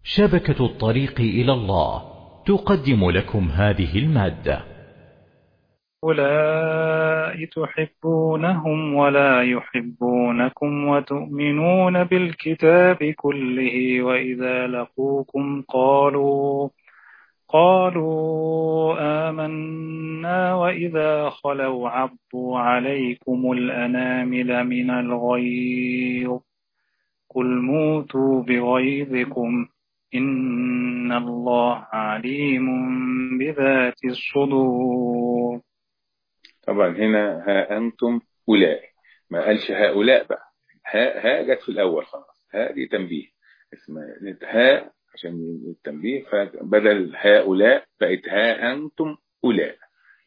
شبكة الطريق إلى الله تقدم لكم هذه المادة أولئك تحبونهم ولا يحبونكم وتؤمنون بالكتاب كله وإذا لقوكم قالوا قالوا آمنا وإذا خلوا عضوا عليكم الأنامل من الغيظ قل موتوا بغيظكم إن الله عليم بذات الصدور طبعا هنا ها أنتم أولئك ما قالش هؤلاء بقى ها ها جت في الأول خلاص ها دي تنبيه اسمها ها عشان التنبيه فبدل هؤلاء بقت ها أنتم أولئك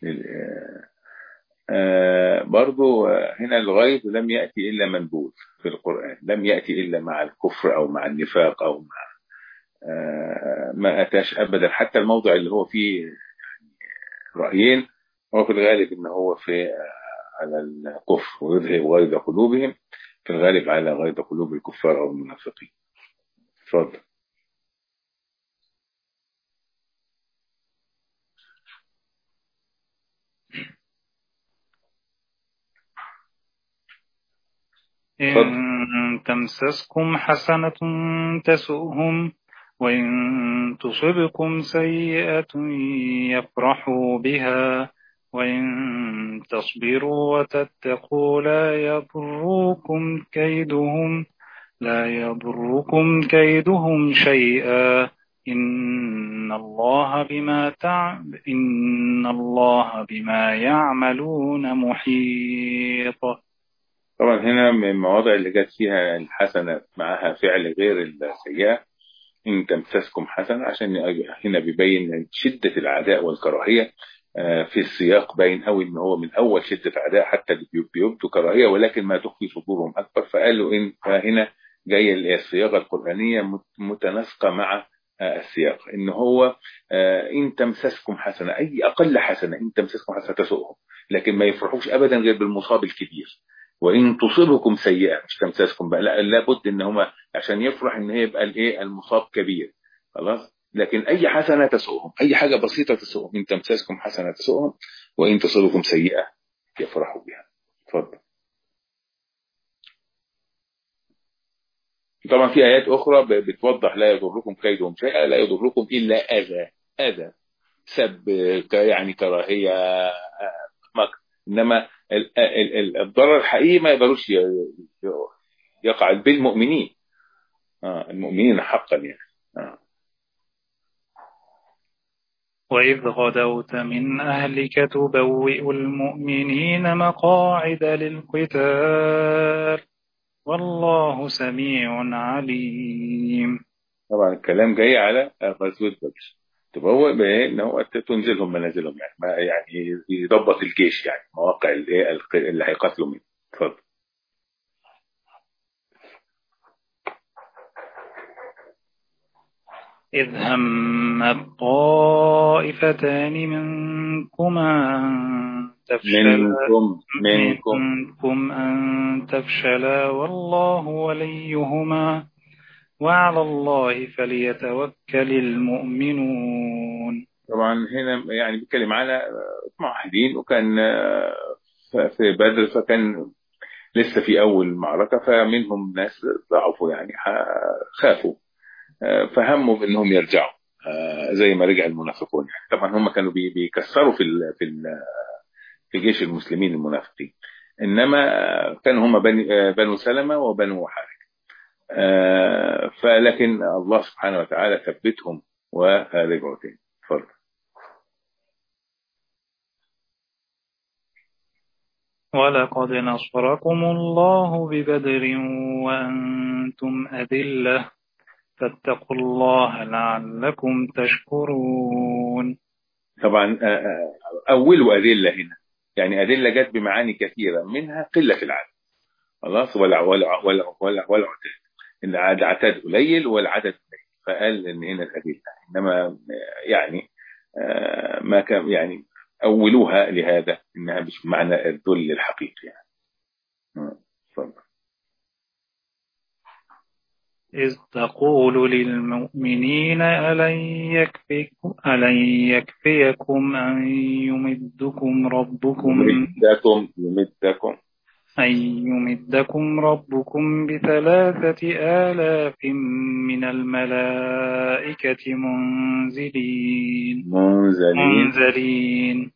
آه برضو هنا الغيظ لم يأتي إلا منبوذ في القرآن لم يأتي إلا مع الكفر أو مع النفاق أو مع آه ما أتاش أبدا حتى الموضع اللي هو فيه يعني رأيين هو في الغالب إن هو في على الكفر ويذهب غيظ قلوبهم في الغالب على غيظ قلوب الكفار أو المنافقين اتفضل إن تمسسكم حسنة تسؤهم وإن تصبكم سيئة يفرحوا بها وإن تصبروا وتتقوا لا يضركم كيدهم لا يضركم كيدهم شيئا إن الله بما تع... إن الله بما يعملون محيط طبعا هنا من المواضع اللي جت فيها الحسنة معها فعل غير السيئة إن تمسسكم حسنة عشان هنا بيبين شدة العداء والكراهية في السياق باين قوي ان هو من اول شده عداء حتى اللي بيبدوا كراهيه ولكن ما تخفي صدورهم اكبر فقالوا ان فهنا جايه الصياغه القرانيه متناسقه مع السياق ان هو ان تمسسكم حسنه اي اقل حسنه ان تمسسكم حسنه تسؤهم لكن ما يفرحوش ابدا غير بالمصاب الكبير وان تصيبكم سيئه مش تمسسكم بقى لا لابد ان هما عشان يفرح ان هي يبقى الايه المصاب كبير خلاص لكن اي حسنه تسؤهم اي حاجه بسيطه تسؤهم ان تمسسكم حسنه تسؤهم وان تصيبكم سيئه يفرحوا بها اتفضل طبعا في ايات اخرى بتوضح لا يضركم كيدهم شيئا لا يضركم الا اذى اذى سب يعني كراهيه مكر انما الضرر الحقيقي ما يقدروش يقع بالمؤمنين آه المؤمنين حقا يعني آه. وإذ غدوت من أهلك تبوئ المؤمنين مقاعد للقتال والله سميع عليم طبعا الكلام جاي على غزوة بدر تبوء بايه ان هو تنزلهم منازلهم يعني ما يعني يضبط الجيش يعني مواقع اللي, اللي هيقاتلوا منه اتفضل إذ هم الطائفتان منكما أن تفشلا منكم منكم منكم أن تفشلا والله وليهما وعلى الله فليتوكل المؤمنون طبعا هنا يعني بيتكلم على معاهدين وكان في بدر فكان لسه في أول معركة فمنهم ناس ضعفوا يعني خافوا فهموا بانهم يرجعوا زي ما رجع المنافقون يعني طبعا هم كانوا بيكسروا في ال في ال في جيش المسلمين المنافقين انما كانوا هم بني بنو سلمة وبنو حارث فلكن الله سبحانه وتعالى ثبتهم ورجعوا تاني اتفضل ولقد نصركم الله ببدر وأنتم أذلة فاتقوا الله لعلكم تشكرون طبعا أول أدلة هنا يعني أدلة جت بمعاني كثيرة منها قلة العدد خلاص ولا ولا ولا ولا ولا عتاد إن العدد قليل والعدد قليل فقال إن هنا الأدلة إنما يعني ما كان يعني أولوها لهذا إنها مش معنى الذل الحقيقي يعني. اتفضل إذ تقول للمؤمنين ألن, يكفيكم, ألن يكفيكم أن يمدكم ربكم يمدكم يمدكم أن يمدكم ربكم بثلاثة آلاف من الملائكة منزلين منزلين منزلين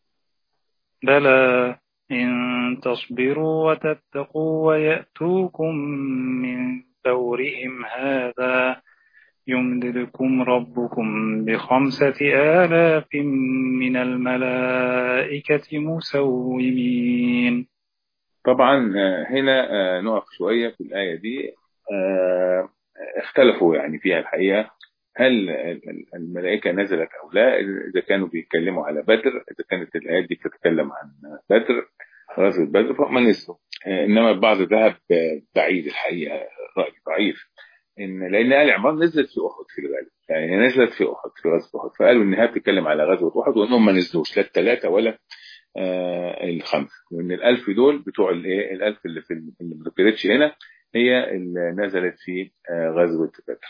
بلى إن تصبروا وتتقوا ويأتوكم من فورهم هذا يمددكم ربكم بخمسة آلاف من الملائكة مسومين طبعا آه، هنا آه، نقف شوية في الآية دي آه، اختلفوا يعني فيها الحقيقة هل الملائكة نزلت أو لا إذا كانوا بيتكلموا على بدر إذا كانت الآيات دي بتتكلم عن بدر غزوة بدر فهم نزلوا إنما البعض ذهب بعيد الحقيقة رأي ضعيف إن لأن آل عمران نزلت في أحد في الغالب يعني نزلت في أحد في غزوة أحد فقالوا إنها بتتكلم على غزوة أحد وإنهم ما نزلوش لا الثلاثة ولا آه الخمسة وإن الألف دول بتوع الإيه الألف اللي في اللي ما ذكرتش هنا هي اللي نزلت في آه غزوة بدر.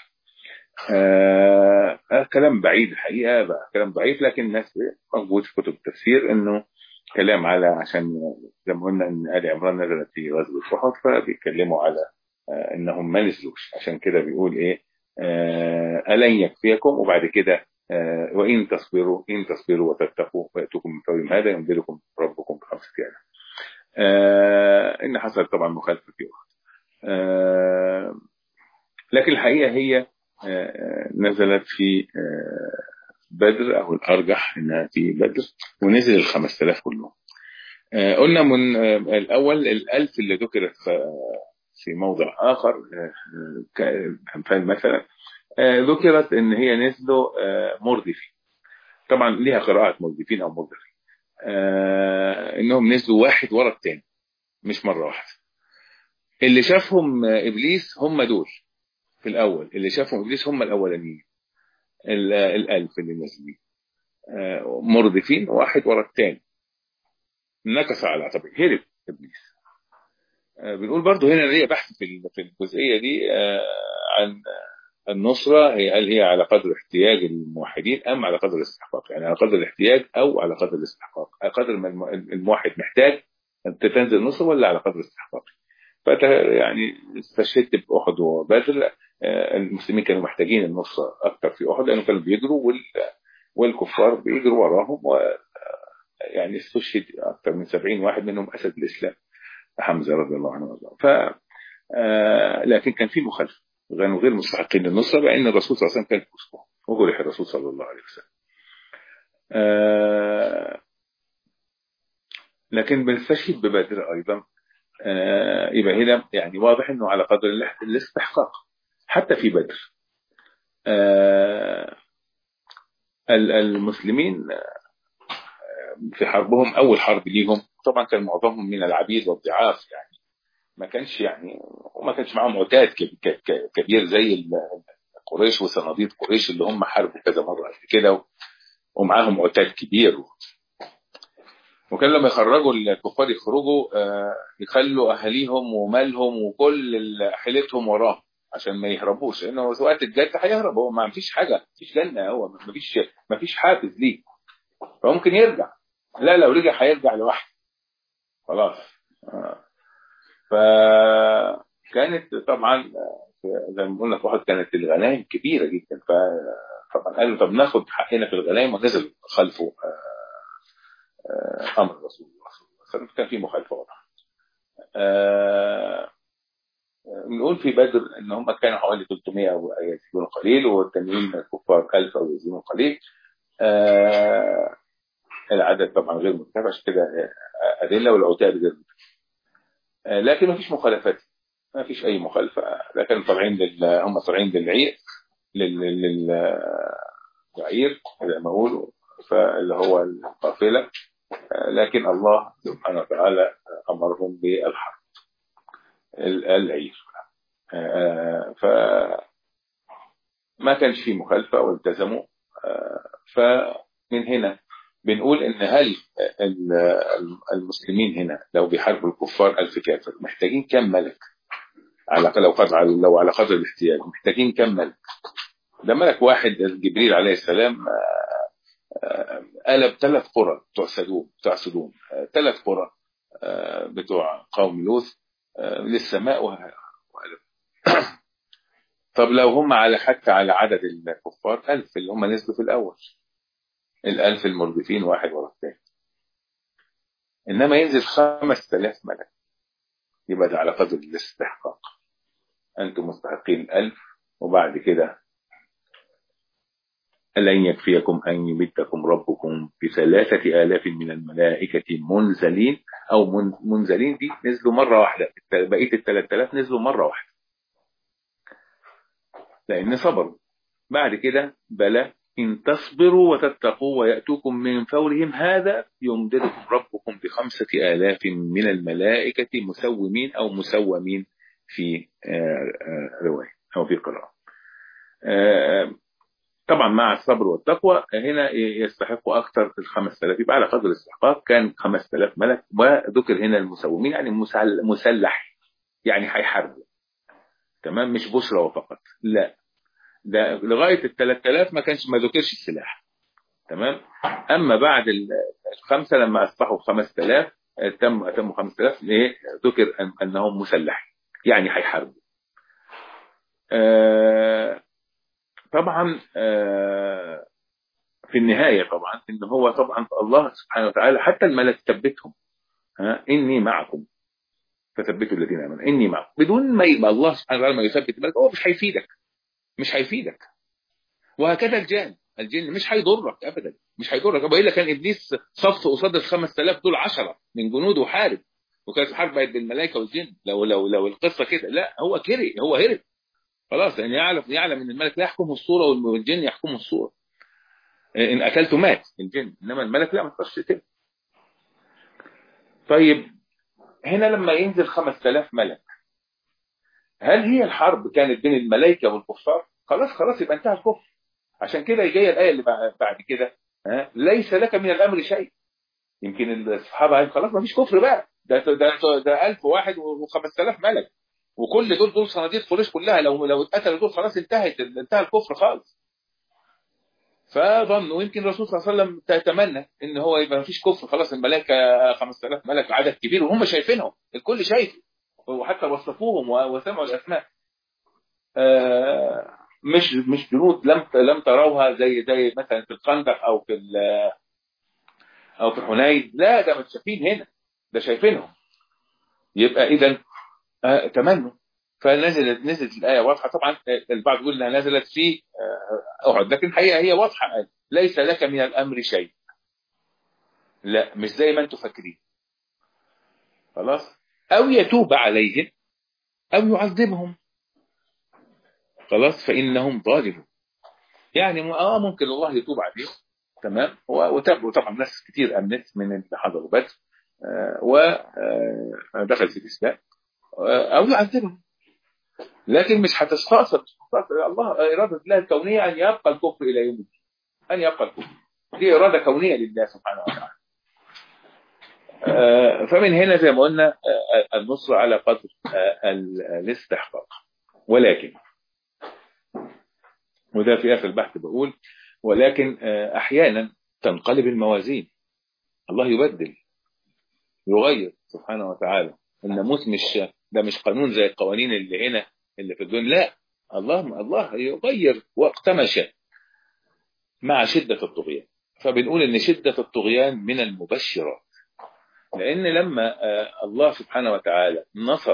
آه كلام بعيد الحقيقة بقى كلام ضعيف لكن الناس موجود في كتب التفسير إنه كلام على عشان زي ما قلنا إن آل عمران نزلت في غزوة أحد فبيتكلموا على آه إنهم ما نزلوش عشان كده بيقول إيه آه ألن يكفيكم وبعد كده آه وإن تصبروا إن تصبروا وتتقوا ويأتوكم من فورهم هذا يمدلكم ربكم بخمسة آلاف. آه إن حصل طبعا مخالفة في أحد. آه لكن الحقيقة هي آه نزلت في آه بدر أو الأرجح إنها في بدر ونزل ال 5000 كلهم. آه قلنا من آه الأول الألف اللي ذكرت في موضع آخر كأمثال مثلا ذكرت ان هي نزلوا مردفين طبعا ليها قراءات مردفين او مردفين انهم نزلوا واحد ورا الثاني مش مره واحده اللي شافهم ابليس هم دول في الاول اللي شافهم ابليس هم الاولانيين الالف اللي نازلين مردفين واحد ورا الثاني نكس على عتبه هرب ابليس بنقول برضو هنا ليا بحث في الجزئيه دي عن النصرة هي هل هي على قدر احتياج الموحدين أم على قدر الاستحقاق يعني على قدر الاحتياج أو على قدر الاستحقاق على قدر ما الموحد محتاج أن تنزل النصرة ولا على قدر الاستحقاق فأنت يعني استشهدت بأحد وبدر المسلمين كانوا محتاجين النصرة أكثر في أحد لأنه كانوا بيجروا والكفار بيجروا وراهم و يعني استشهد أكثر من سبعين واحد منهم أسد الإسلام حمزة رضي الله عنه وارضاه ف لكن كان في مخالفة كانوا غير مستحقين للنصرة لأن الرسول صلى الله عليه وسلم كان في وسطهم وجرح الرسول صلى الله عليه وسلم آه لكن بنستشهد ببدر أيضا آه يبقى هنا يعني واضح أنه على قدر الاستحقاق حتى في بدر آه المسلمين في حربهم أول حرب ليهم طبعا كان معظمهم من العبيد والضعاف يعني ما كانش يعني وما كانش معاهم عتاد كبير زي قريش وصناديد قريش اللي هم حاربوا كذا مره قبل كده ومعاهم عتاد كبير وكان لما يخرجوا الكفار يخرجوا يخلوا اهاليهم ومالهم وكل حيلتهم وراهم عشان ما يهربوش لانه وقت الجد هيهرب هو ما فيش حاجه ما فيش جنه هو ما فيش ما فيش حافز ليه فممكن يرجع لا لو رجع هيرجع لوحده خلاص آه. فكانت طبعا زي ما قلنا في واحد كانت الغنائم كبيره جدا فطبعا قالوا طب ناخد حقنا في الغنائم ونزل خلفه امر رسول الله صلى الله عليه وسلم كان في مخالفه واضحه. بنقول في بدر ان هم كانوا حوالي 300 او يزيدون قليل والتانيين الكفار 1000 او يزيدون قليل. العدد طبعا غير مرتفع عشان كده ادله والعتاد غير لكن ما فيش مخالفات ما فيش اي مخالفه لكن طالعين لل... هم طالعين للعير لل... للعير زي ما اقولوا فاللي هو القافله لكن الله سبحانه وتعالى امرهم بالحرب العير ف ما كانش في مخالفه والتزموا فمن هنا بنقول ان هل المسلمين هنا لو بيحاربوا الكفار ألف كافر محتاجين كم ملك على لو قدر لو على قدر الاحتياج محتاجين كم ملك ده ملك واحد جبريل عليه السلام قلب ثلاث قرى بتوع سدوم بتوع سدوم ثلاث قرى بتوع قوم لوط للسماء وقلب طب لو هم على حتى على عدد الكفار ألف اللي هم نزلوا في الأول الألف المردفين واحد ورا الثاني إنما ينزل خمس تلاف ملك يبقى ده على قدر الاستحقاق أنتم مستحقين ألف وبعد كده ألن يكفيكم أن يمدكم ربكم بثلاثة آلاف من الملائكة منزلين أو منزلين دي نزلوا مرة واحدة بقية الثلاثة آلاف نزلوا مرة واحدة لأن صبروا بعد كده بلى إن تصبروا وتتقوا ويأتوكم من فورهم هذا يمددكم ربكم بخمسة آلاف من الملائكة مسومين أو مسومين في رواية أو في قراءة طبعا مع الصبر والتقوى هنا يستحق أكثر ال 5000 يبقى على قدر الاستحقاق كان 5000 ملك وذكر هنا المسومين يعني مسلح يعني هيحاربوا تمام مش بشرى فقط لا ده لغايه ال 3000 ما كانش ما ذكرش السلاح تمام اما بعد الخمسه لما اصبحوا 5000 تم اتموا 5000 ايه ذكر أن انهم مسلحين يعني هيحاربوا آه طبعا آه في النهايه طبعا ان هو طبعا الله سبحانه وتعالى حتى الملك ثبتهم ها اني معكم فثبتوا الذين امنوا اني معكم بدون ما يبقى الله سبحانه وتعالى ما يثبت الملك هو مش هيفيدك مش هيفيدك وهكذا الجان الجن مش هيضرك ابدا مش هيضرك والا كان ابليس صف قصاد ال 5000 دول 10 من جنوده وحارب وكانت الحرب بقت بالملائكه والجن لو لو لو القصه كده لا هو كره هو هرب خلاص يعني يعلم يعلم ان الملك لا يحكمه الصوره والجن يحكمه الصوره ان اكلته مات الجن انما الملك لا ما تقدرش تقتله طيب هنا لما ينزل 5000 ملك هل هي الحرب كانت بين الملائكه والكفار خلاص خلاص يبقى انتهى الكفر عشان كده جايه الايه اللي بعد كده ها ليس لك من الامر شيء يمكن الصحابه خلاص ما فيش كفر بقى ده ده ده 1000 واحد و5000 ملك وكل دول دول صناديق قريش كلها لو لو اتقتلوا دول خلاص انتهت انتهى الكفر خالص فظنوا يمكن الرسول صلى الله عليه وسلم تتمنى ان هو يبقى ما فيش كفر خلاص الملائكه 5000 ملك عدد كبير وهم شايفينهم الكل شايف وحتى وصفوهم وسمعوا الاسماء آه مش مش جنود لم لم تروها زي زي مثلا في الخندق او في او في حنين لا ده مش شايفين هنا ده شايفينهم يبقى اذا آه تمنوا فنزلت نزلت الايه واضحه طبعا البعض يقول انها نزلت في احد لكن الحقيقه هي واضحه ليس لك من الامر شيء لا مش زي ما انتم فاكرين خلاص او يتوب عليهم او يعذبهم خلاص فانهم ظالمون يعني اه ممكن الله يتوب عليهم تمام وتابوا طبعا ناس كتير امنت من اللي حضروا بدر آه ودخل في الاسلام آه او يعذبهم لكن مش هتستأصل الله إرادة الله الكونية أن يبقى الكفر إلى يوم الدين أن يبقى الكفر دي إرادة كونية لله سبحانه وتعالى آه فمن هنا زي ما قلنا آه النصر على قدر آه الاستحقاق ولكن وده في آخر البحث بقول ولكن أحيانا تنقلب الموازين الله يبدل يغير سبحانه وتعالى الناموس مش ده مش قانون زي القوانين اللي هنا اللي في الدنيا لا الله الله يغير وقت ما شاء مع شدة الطغيان فبنقول ان شدة الطغيان من المبشرات لان لما الله سبحانه وتعالى نصر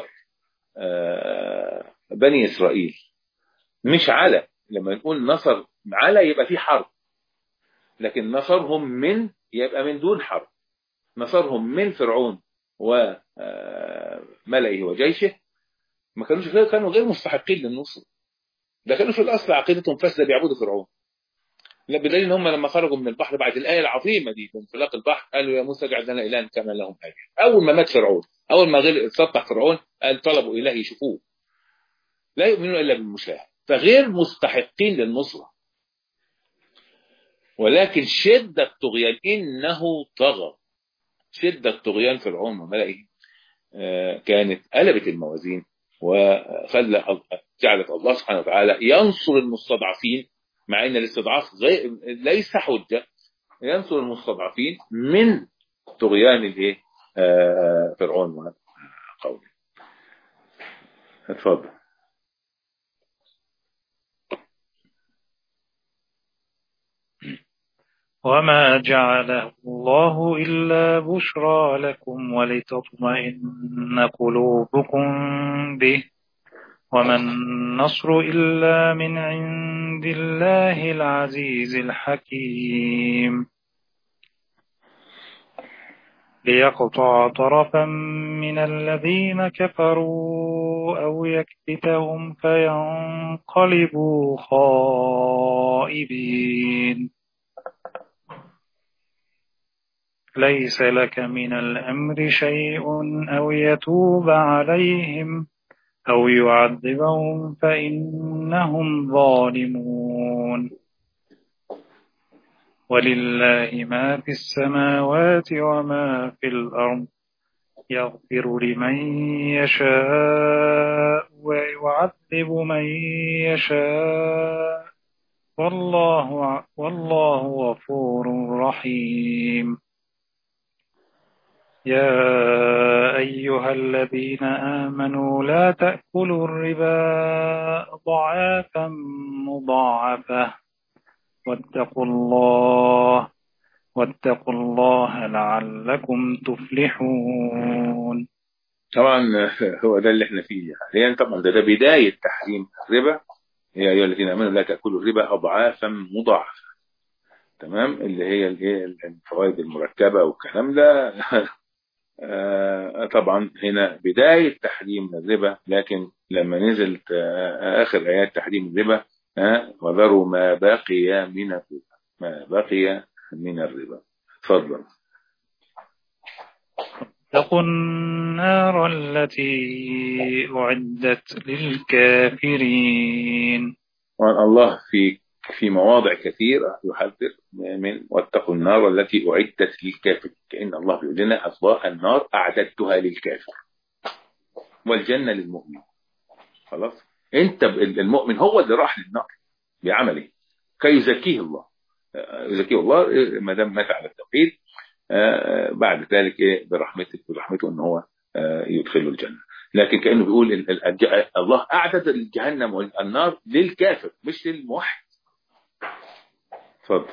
بني اسرائيل مش على لما نقول نصر على يبقى في حرب لكن نصرهم من يبقى من دون حرب نصرهم من فرعون وملئه وجيشه ما كانوش غير كانوا غير مستحقين للنصر ده كانوا في الاصل عقيدتهم فاسده بيعبدوا فرعون لا بدليل ان هم لما خرجوا من البحر بعد الايه العظيمه دي في انفلاق البحر قالوا يا موسى اجعل لنا الها كما لهم اله اول ما مات فرعون اول ما غير سطح فرعون قال طلبوا اله يشوفوه لا يؤمنون الا بالمشاهد فغير مستحقين للنصره ولكن شده طغيان انه طغى شده طغيان فرعون وملئه كانت قلبت الموازين وخلى جعلت الله سبحانه وتعالى ينصر المستضعفين مع ان الاستضعاف غير ليس حجه ينصر المستضعفين من طغيان الايه آه، فرعون وقومه اتفضل وما جعله الله إلا بشرى لكم ولتطمئن قلوبكم به وما النصر إلا من عند الله العزيز الحكيم ليقطع طرفا من الذين كفروا أو يكبتهم فينقلبوا خائبين ليس لك من الأمر شيء أو يتوب عليهم أو يعذبهم فإنهم ظالمون ولله ما في السماوات وما في الأرض يغفر لمن يشاء ويعذب من يشاء والله والله غفور رحيم يا أيها الذين آمنوا لا تأكلوا الربا ضعافا مضاعفة واتقوا الله واتقوا الله لعلكم تفلحون طبعا هو ده اللي احنا فيه حاليا طبعا ده, ده بداية تحريم الربا يا أيها الذين آمنوا لا تأكلوا الربا أضعافا مضاعفة تمام اللي هي الايه الفوائد المركبة والكلام ده آه طبعا هنا بداية تحريم الربا لكن لما نزلت آه آخر آيات تحريم الربا آه وذروا ما بقي من الربا ما بقي من الربا تفضل اتقوا النار التي أعدت للكافرين الله في في مواضع كثيرة يحذر من واتقوا النار التي أعدت للكافر كأن الله بيقول لنا الله النار أعددتها للكافر والجنة للمؤمن خلاص انت المؤمن هو اللي راح للنار بعمله كي يزكيه الله يزكيه الله ما دام مات على التوحيد بعد ذلك ايه برحمته برحمته ان هو يدخله الجنه لكن كانه بيقول الله اعدد الجهنم والنار للكافر مش للموحد تفضل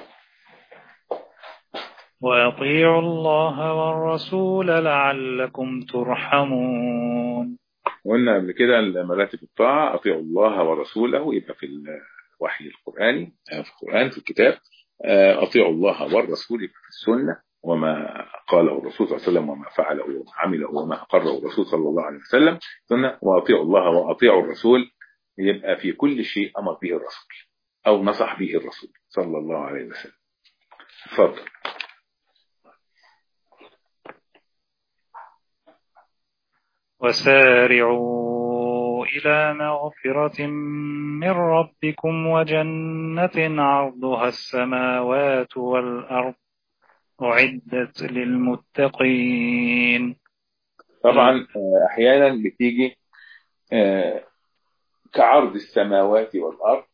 وأطيعوا الله والرسول لعلكم ترحمون قلنا قبل كده مراتب الطاعة أطيعوا الله ورسوله يبقى في الوحي القرآني في القرآن في الكتاب أطيعوا الله والرسول يبقى في السنة وما قاله الرسول صلى الله عليه وسلم وما فعله وما عمله وما أقره الرسول صلى الله عليه وسلم سنة وأطيعوا الله وأطيعوا الرسول يبقى في كل شيء أمر به الرسول أو نصح به الرسول صلى الله عليه وسلم تفضل وسارعوا إلى مغفرة من ربكم وجنة عرضها السماوات والأرض أعدت للمتقين طبعا أحيانا بتيجي كعرض السماوات والأرض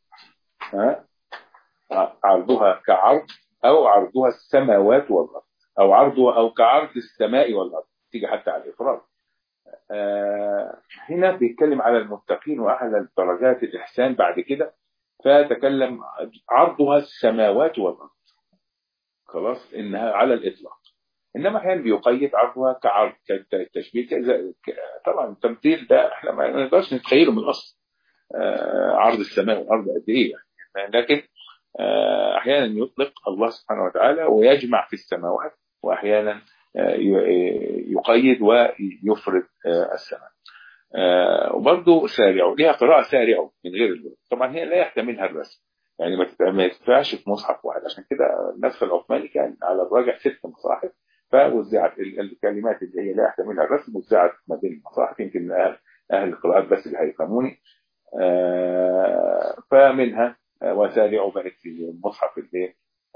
عرضها كعرض أو عرضها السماوات والأرض أو عرضها أو كعرض السماء والأرض تيجي حتى على الإفراد هنا بيتكلم على المتقين وأعلى درجات الإحسان بعد كده فتكلم عرضها السماوات والأرض خلاص إنها على الإطلاق إنما أحيانا بيقيد عرضها كعرض كتشبيه طبعا التمثيل ده احنا ما نقدرش نتخيله من الأصل عرض السماء والأرض قد إيه يعني لكن أحيانا يطلق الله سبحانه وتعالى ويجمع في السماوات وأحيانا يقيد ويفرد السماء وبرضه سارعوا ليها قراءة سارعوا من غير الوزن طبعا هي لا يحتملها الرسم يعني ما تدفعش في مصحف واحد عشان كده النسخ العثماني كان على الراجع ست مصاحف فوزعت الكلمات اللي هي لا يحتملها الرسم وزعت ما بين المصاحف يمكن اهل اهل القراءات بس اللي هيفهموني فمنها وسارعوا بقت في المصحف اللي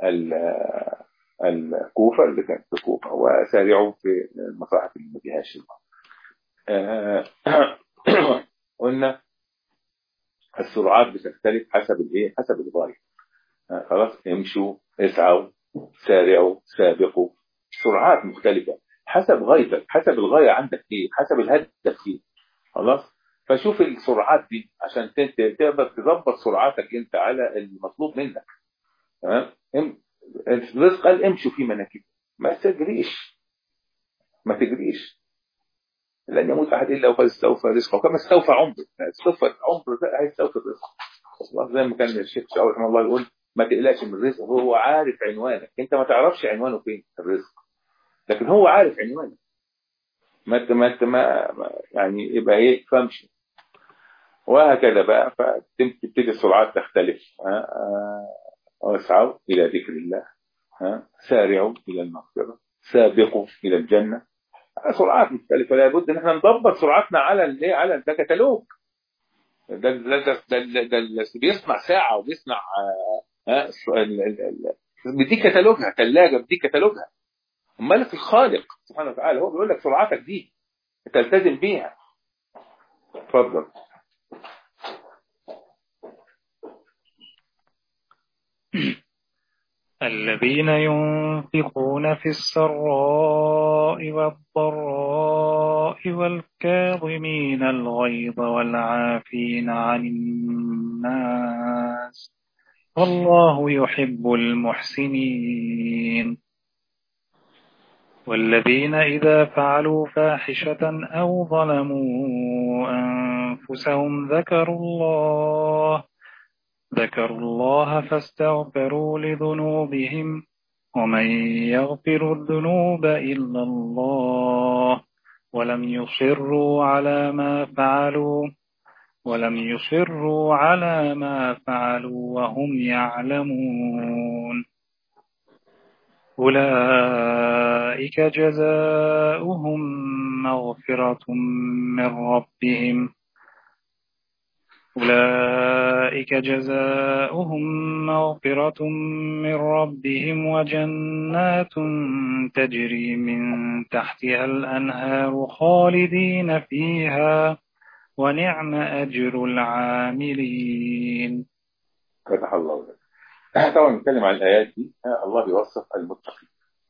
الكوفة اللي كانت في الكوفة وسارعوا في المصاحف اللي ما فيهاش قلنا السرعات بتختلف حسب الايه حسب الغايه آه، خلاص امشوا اسعوا سارعوا سابقوا سرعات مختلفه حسب غايتك حسب الغايه عندك ايه حسب الهدف ايه خلاص فشوف السرعات دي عشان ت- تقدر تظبط سرعتك انت على المطلوب منك تمام ام- الرزق قال امشوا في مناكب ما تجريش ما تجريش لن يموت احد الا وقد استوفى رزقه كما استوفى عمره استوفى عمره ده هيستوفى الرزق خلاص زي ما كان الشيخ شاور رحمه الله يقول ما تقلقش من الرزق هو عارف عنوانك انت ما تعرفش عنوانه فين الرزق لكن هو عارف عنوانك ما انت ما انت ما ما- يعني يبقى ايه فامشي وهكذا بقى فتبتدي السرعات تختلف ها، آه، واسعوا الى ذكر الله ها، سارعوا الى المغفره سابقوا الى الجنه سرعات مختلفه لابد ان احنا نضبط سرعتنا على الايه على ده كتالوج ده ده ده, ده, ده, ده اللي بيصنع ساعه وبيصنع آه، ها ال- ال- ال- بيديك كتالوجها ثلاجه بيديك كتالوجها ملك الخالق سبحانه وتعالى هو بيقول لك سرعتك دي تلتزم بيها اتفضل الذين ينفقون في السراء والضراء والكاظمين الغيظ والعافين عن الناس والله يحب المحسنين والذين إذا فعلوا فاحشة أو ظلموا أنفسهم ذكروا الله ذكروا الله فاستغفروا لذنوبهم ومن يغفر الذنوب إلا الله ولم يصروا على ما فعلوا ولم يصروا على ما فعلوا وهم يعلمون أولئك جزاؤهم مغفرة من ربهم أولئك جزاؤهم مغفرة من ربهم وجنات تجري من تحتها الأنهار خالدين فيها ونعم أجر العاملين فتح الله لك احنا طبعا نتكلم عن الايات دي آه، الله بيوصف المتقين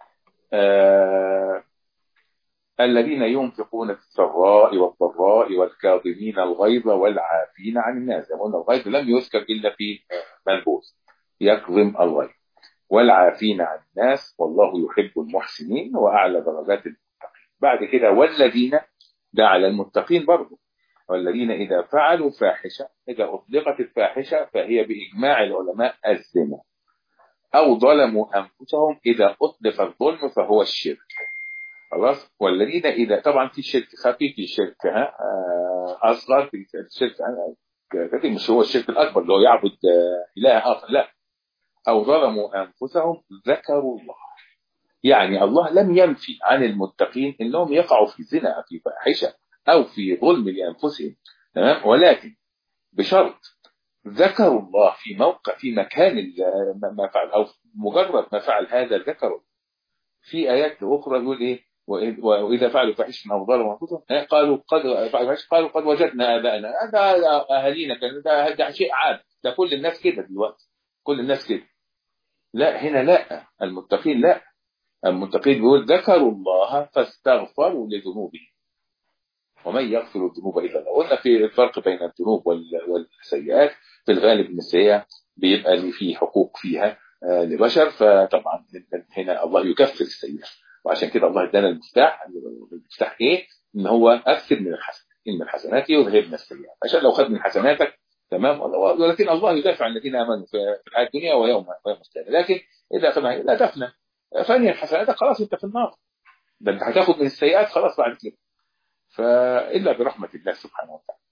آه الذين ينفقون في السراء والضراء والكاظمين الغيظ والعافين عن الناس زي ما قلنا الغيظ لم يذكر الا في منبوذ يكظم الغيظ والعافين عن الناس والله يحب المحسنين واعلى درجات المتقين بعد كده والذين ده على المتقين برضه والذين إذا فعلوا فاحشة إذا أطلقت الفاحشة فهي بإجماع العلماء الزنا أو ظلموا أنفسهم إذا أطلق الظلم فهو الشرك خلاص والذين إذا طبعا في شرك خفي في شرك ها آه، أصغر في شرك خفي مش هو الشرك الأكبر اللي هو يعبد آه، إله آخر لا أو ظلموا أنفسهم ذكروا الله يعني الله لم ينفي عن المتقين انهم يقعوا في زنا في فاحشه او في ظلم لانفسهم تمام ولكن بشرط ذكروا الله في موقع في مكان ال- ما- ما فعل او مجرد ما فعل هذا ذكروا في ايات اخرى يقول ايه وإذ- واذا فعلوا فاحشه او ظلموا انفسهم ها، قالوا قد فعلوا فاحشة، قالوا قد وجدنا اباءنا هذا اهالينا كان ده, ده شيء عادي ده كل الناس كده دلوقتي كل الناس كده لا هنا لا المتقين لا المتقين بيقول ذكروا الله فاستغفروا لذنوبهم ومن يغفر الذنوب الا الله قلنا في الفرق بين الذنوب وال- والسيئات في الغالب ان السيئه بيبقى لي في حقوق فيها آه، لبشر فطبعا هنا الله يكفر السيئه وعشان كده الله ادانا المفتاح المفتاح ايه؟ ان هو اكثر من الحسنات ان الحسنات يذهبن السيئات عشان لو خد من حسناتك تمام ولكن الله يدافع عن الذين امنوا في في الحياه الدنيا ويوم ويوم القيامه لكن اذا اخذنا لا تفنى فاني حسناتك خلاص انت في النار ده انت هتاخد من السيئات خلاص بعد كده فالا برحمه الله سبحانه وتعالى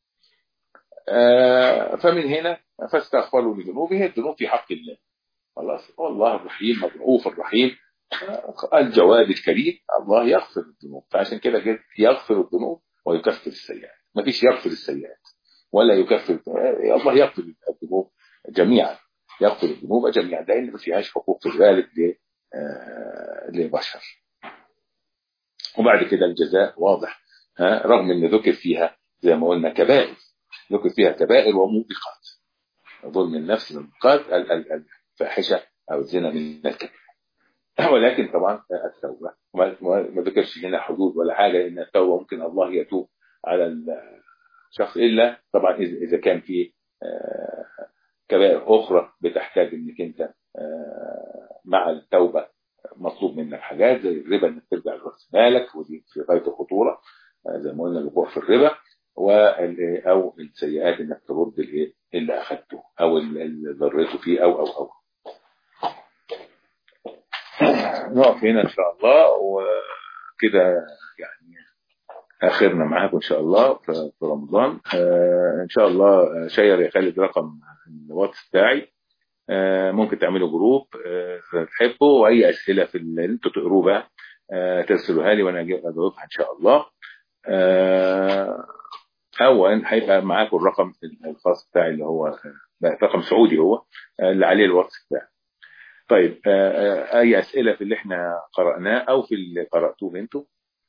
آه، فمن هنا فاستغفروا لذنوبهم الذنوب في حق الله خلاص والله الرحيم الرؤوف الرحيم آه، الجواد الكريم الله يغفر الذنوب فعشان كده قلت يغفر الذنوب ويكفر السيئات ما فيش يغفر السيئات ولا يكفر آه، الله يغفر الذنوب جميعا يغفر الذنوب جميعا لان ما فيهاش حقوق في الغالب ل- آه، لبشر وبعد كده الجزاء واضح ها رغم ان ذكر فيها زي ما قلنا كبائر ذكر فيها كبائر وموبقات ظلم النفس من الموبقات الفاحشة أو الزنا من الكبائر ولكن طبعا التوبة ما ذكرش هنا حدود ولا حاجة لأن التوبة ممكن الله يتوب على الشخص إلا طبعا إذا كان في كبائر أخرى بتحتاج إنك أنت مع التوبة مطلوب منك حاجات زي الربا إنك ترجع لرأس مالك ودي في غاية الخطورة زي ما قلنا الوقوع في الربا أو السيئات إنك ترد الإيه اللي أخذته أو اللي ضريته فيه أو أو أو نقف هنا إن شاء الله وكده يعني آخرنا معاكم إن شاء الله في رمضان آه إن شاء الله شير يا خالد رقم الواتس بتاعي آه ممكن تعملوا جروب آه تحبوا وأي أسئلة في اللي أنتوا تقروه بقى آه ترسلوها لي وأنا أجاوبها إن شاء الله آه أو هيبقى معاكم الرقم الخاص بتاعي اللي هو رقم سعودي هو اللي عليه الواتس بتاعي طيب أي أسئلة في اللي احنا قرأناه أو في اللي قرأتوه انتوا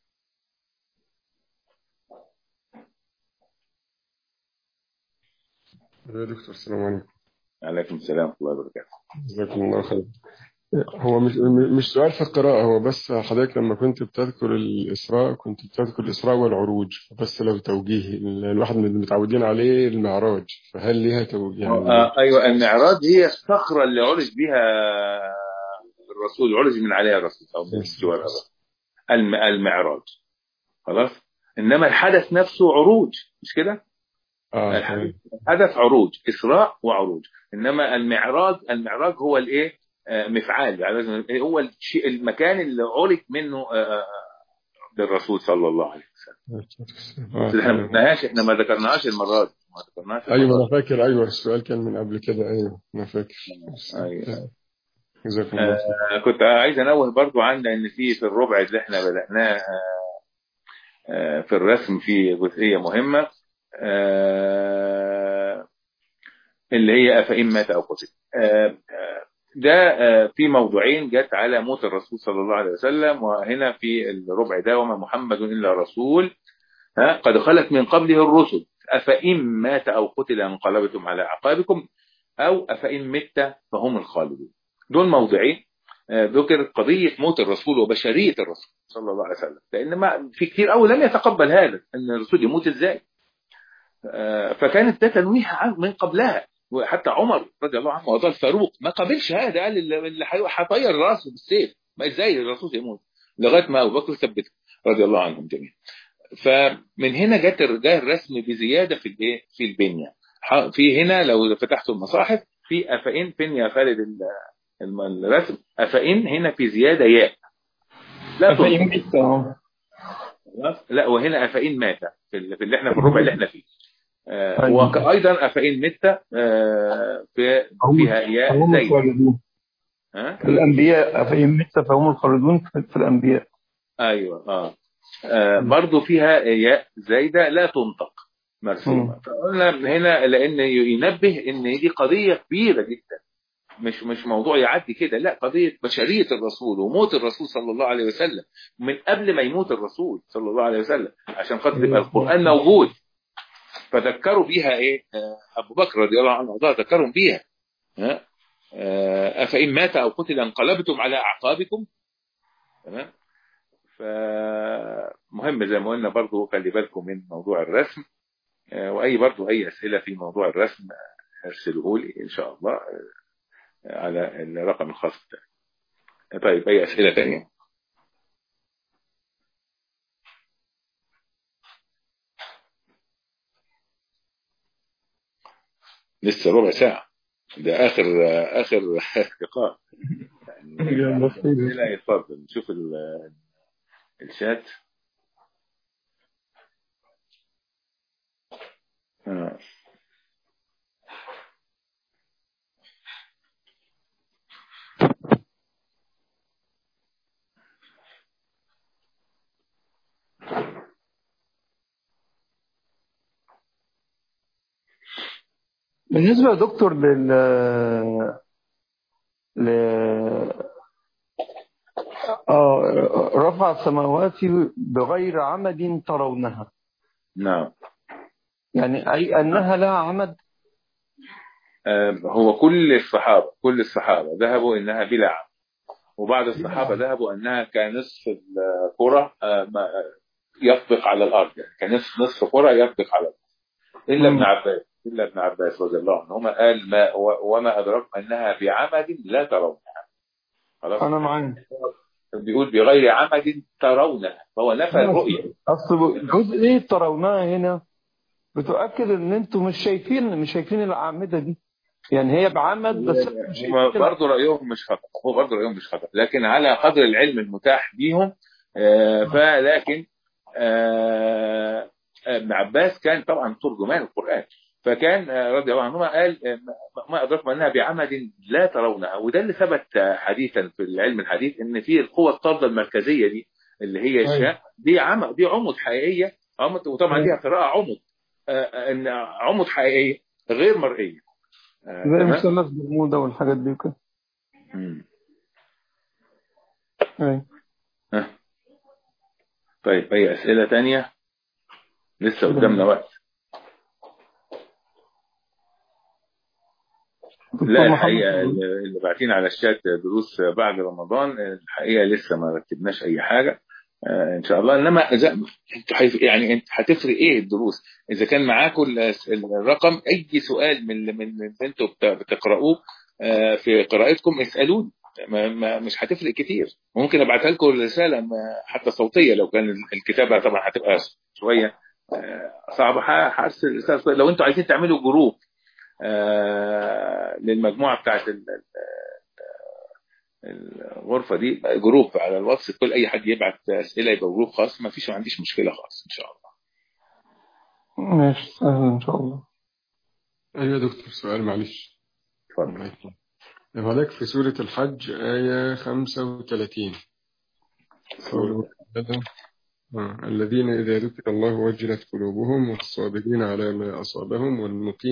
يا دكتور السلام عليكم عليكم السلام ورحمة الله وبركاته جزاكم الله خير هو مش مش سؤال في القراءة هو بس حضرتك لما كنت بتذكر الإسراء كنت بتذكر الإسراء والعروج بس لو توجيه الواحد من اللي متعودين عليه المعراج فهل ليها توجيه؟ يعني آه أيوة المعراج هي الصخرة اللي عرج بها الرسول عرج من عليها الرسول أو من جوار المعراج خلاص إنما الحدث نفسه عروج مش كده؟ آه الحدث عروج إسراء وعروج إنما المعراج المعراج هو الإيه؟ مفعال يعني هو الشيء المكان اللي عرج منه للرسول صلى الله عليه وسلم احنا ما قلناهاش احنا ما ذكرناهاش المره دي ما ذكرناهاش ايوه انا فاكر ايوه السؤال كان من قبل كده ايوه انا فاكر ايوه جزاكم الله آه كنت عايز انوه برضو عن ان في في الربع اللي احنا بدأناه آه في الرسم في جزئيه مهمه آه اللي هي افإن مات او قتل ده في موضوعين جت على موت الرسول صلى الله عليه وسلم وهنا في الربع ده وما محمد إلا رسول ها قد خلت من قبله الرسل أفإن مات أو قتل انقلبتم على أعقابكم أو أفإن مت فهم الخالدون دول موضعين ذكر قضية موت الرسول وبشرية الرسول صلى الله عليه وسلم لأن ما في كثير قوي لم يتقبل هذا أن الرسول يموت إزاي فكانت ده تنويه من قبلها وحتى عمر رضي الله عنه وارضاه الفاروق ما قبلش هذا قال اللي هيطير راسه بالسيف ما ازاي الرسول يموت لغايه ما ابو بكر ثبته رضي الله عنهم جميعا فمن هنا جت جاء الرسم بزياده في الايه في البنيه في هنا لو فتحتوا المصاحف في افئن فين يا خالد الرسم افئن هنا في زياده ياء لا افئن لا وهنا افئن مات في اللي احنا في الربع اللي احنا فيه آه وايضا افئن مت آه في فيها ياء زي في الانبياء افئن مت فهم الخالدون في الانبياء ايوه اه, آه برضو فيها ياء زايده لا تنطق مرسومه فقلنا هنا لان ينبه ان دي قضيه كبيره جدا مش مش موضوع يعدي كده لا قضيه بشريه الرسول وموت الرسول صلى الله عليه وسلم من قبل ما يموت الرسول صلى الله عليه وسلم عشان خاطر يبقى القران موجود فذكروا بيها ايه ابو بكر رضي الله عنه وارضاه ذكرهم بيها افان مات او قتل انقلبتم على اعقابكم تمام فمهم زي ما قلنا برضو خلي بالكم من موضوع الرسم واي برضو اي اسئله في موضوع الرسم ارسلوه لي ان شاء الله على الرقم الخاص بتاعي طيب اي اسئله ثانيه لسه ربع ساعة ده آخر آخر لقاء يعني لا يتفضل نشوف الشات آه. بالنسبة يا دكتور لل ل آه رفع السماوات بغير عمد ترونها نعم يعني أي أنها لها عمد آه، هو كل الصحابة كل الصحابة ذهبوا إنها بلا عمد وبعض الصحابة ذهبوا أنها كنصف الكرة آه، ما- يطبق على الأرض يعني كنصف نصف كرة يطبق على الأرض إلا مم. ابن عباس إلا ابن عباس رضي الله عنهما قال ما و- وما أدراك أنها بعمد لا ترونها خلاص أنا معاك بيقول بغير عمد ترونها فهو نفى الرؤية أصل جزئية ترونها هنا بتؤكد إن أنتم مش شايفين مش شايفين الأعمدة دي يعني هي بعمد بس إحنا مش هما شايفين برضه رأيهم مش خطأ هو برضه رأيهم مش خطأ لكن على قدر العلم المتاح بيهم آه، فلكن آه، ابن عباس كان طبعا ترجمان القرآن فكان آه، رضي الله عنهما قال آه، ما- ما أدركم أنها بعمد لا ترونها وده اللي ثبت آه، حديثا في العلم الحديث إن في القوة الطاردة المركزية دي اللي هي الشاء دي عمد دي عمد حقيقية عمد وطبعا أيوة. ليها قراءة عمد آه، آه، إن عمد حقيقية غير مرئية آه، زي تمام؟ مثلث برمودا والحاجات دي كده مم. أيوة. ها. طيب أي أسئلة تانية لسه قدامنا وقت دكتور لا محمد الحقيقة اللي باعتين على الشات دروس بعد رمضان الحقيقة لسه ما رتبناش أي حاجة آه، إن شاء الله إنما إذا أنتوا حيف- يعني أنت هتفرق إيه الدروس إذا كان معاكم ال- الرقم أي سؤال من اللي- من اللي أنتوا بت- بتقرأوه آه، في قراءتكم اسألوني ما ما مش هتفرق كتير ممكن ابعتها لكم رساله ما- حتى صوتيه لو كان الكتابه طبعا هتبقى شويه آه، صعبه ه- هرسل رساله صوتية. لو انتوا عايزين تعملوا جروب آه، للمجموعه بتاعت ال- ال- الغرفه دي جروب على الواتس كل اي حد يبعت اسئله يبقى جروب خاص ما فيش ما عنديش مشكله خالص ان شاء الله ماشي سهل إن شاء الله أيوة يا دكتور سؤال معلش اتفضل هناك في سورة الحج آية 35 آه، الذين إذا ذكر الله وجلت قلوبهم والصابرين على ما أصابهم والمقيم